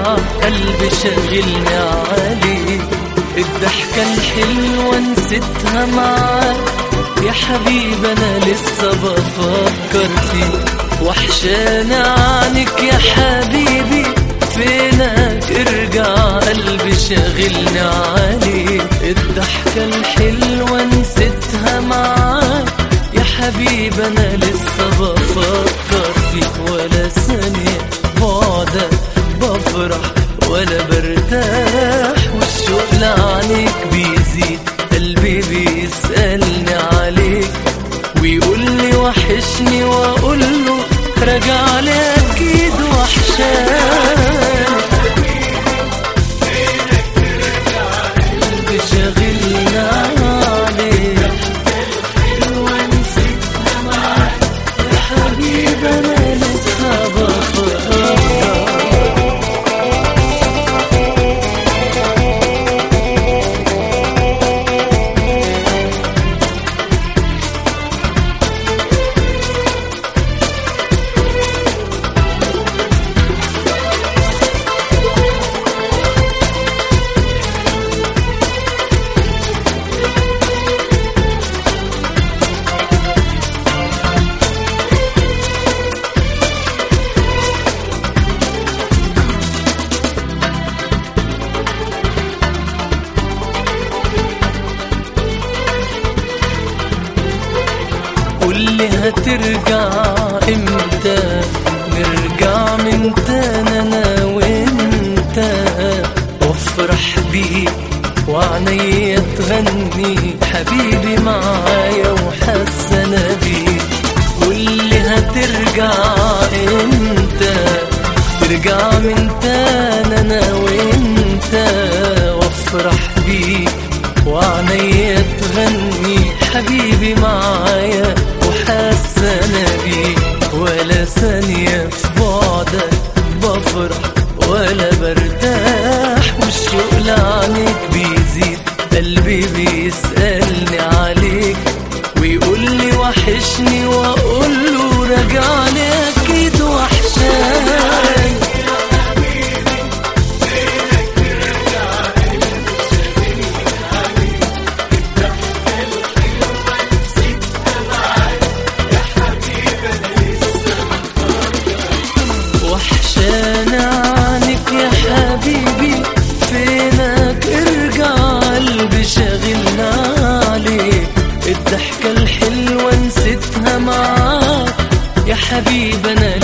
ترجع قلبي شغلني عليك الضحكة الحلوة نسيتها معاك يا حبيبي انا لسه بفكر فيك وحشاني عنك يا حبيبي فينك ارجع قلبي شاغلني عليك الضحكة الحلوة نسيتها معاك يا حبيبي انا لسه بفكر فيك ولا ثانية بعدك بفرح ولا برتاح والشوق لعنيك بيزيد قلبي بيسألني عليك ويقول لي وحشني واقول له راجع لي اكيد وحشاني قلبي شاغلني عليك ونسيتنا معاك يا حبيبي انا لسه بفكر قول لي هترجع امتى نرجع من تاني انا وانت وافرح بيك وعينيا تغني حبيبي معايا وحسنا بيك قول لي هترجع امتى ترجع من تاني انا وانت وافرح بيك وعينيا تغني حبيبي معايا وحسنا بيك ولا ثانية في بعدك بفرح ولا برتاح والشوق لعنيك بيزيد قلبي بيسألني عليك ويقول لي وحشني واقول له راجعني اكيد وحشاني وحشان عنك يا حبيبي فينك ارجع قلبي شاغلنا عليك الضحكة الحلوة نسيتها معاك يا حبيبي انا